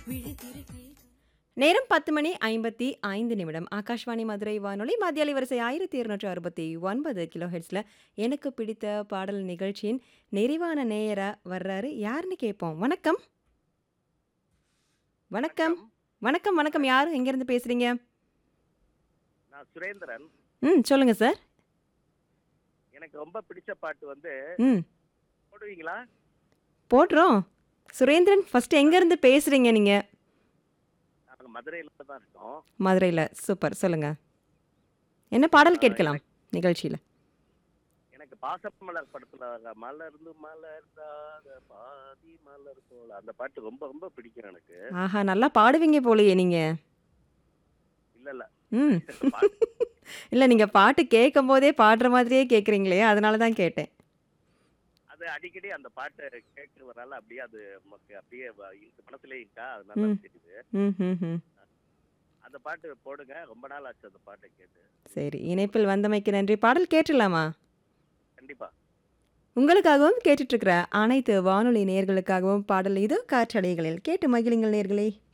நேரம் பத்து மணி ஐம்பத்தி ஐந்து நிமிடம் ஆகாஷ்வாணி மதுரை வானொலி மத்திய வரிசை ஆயிரத்தி இருநூற்று அறுபத்தி ஒன்பது கிலோ ஹெட்ஸில் எனக்கு பிடித்த பாடல் நிகழ்ச்சியின் நிறைவான நேயரா வர்றாரு யாருன்னு கேட்போம் வணக்கம் வணக்கம் வணக்கம் வணக்கம் யார் எங்கேருந்து பேசுறீங்க நான் சுரேந்திரன் ம் சொல்லுங்க சார் எனக்கு ரொம்ப பிடிச்ச பாட்டு வந்து ம் போடுவீங்களா போடுறோம் சுரேந்திரன் ஃபர்ஸ்ட் எங்கேருந்து பேசுறீங்க நீங்க நாங்கள் மதுரையில் தான் இருக்கோம் மதுரையில் சூப்பர் சொல்லுங்க என்ன பாடல் கேட்கலாம் நிகழ்ச்சியில் எனக்கு பாசமலர் படத்துல மலர்ந்து மலர்ந்தாத பாதி மலர் போல அந்த பாட்டு ரொம்ப ரொம்ப பிடிக்கும் எனக்கு ஆஹா நல்லா பாடுவீங்க போலயே நீங்க இல்ல இல்ல ம் பாட்டு இல்லை நீங்கள் பாட்டு கேட்கும் போதே பாடுற மாதிரியே கேட்குறீங்களே அதனால தான் கேட்டேன் அது அடிக்கடி அந்த பாட்டை கேட்கறதுனால அப்படியே அது நமக்கு அப்படியே வ- இருக்கு மனசுலயே இருக்கா அதனால ம். தெரியுது ம் ம் ம் அந்த பாட்டு போடுங்க ரொம்ப நாள் ஆச்சு அந்த பாட்டை கேட்டு சரி இணைப்பில் வந்தமைக்கு நன்றி பாடல் கேட்டுடலாமா கண்டிப்பா உங்களுக்காகவும் கேட்டுட்ருக்கிற அனைத்து வானொலி நேயர்களுக்காகவும் பாடல் இது காற்றலைகளில் கேட்டு மகிழுங்கள் நேர்களே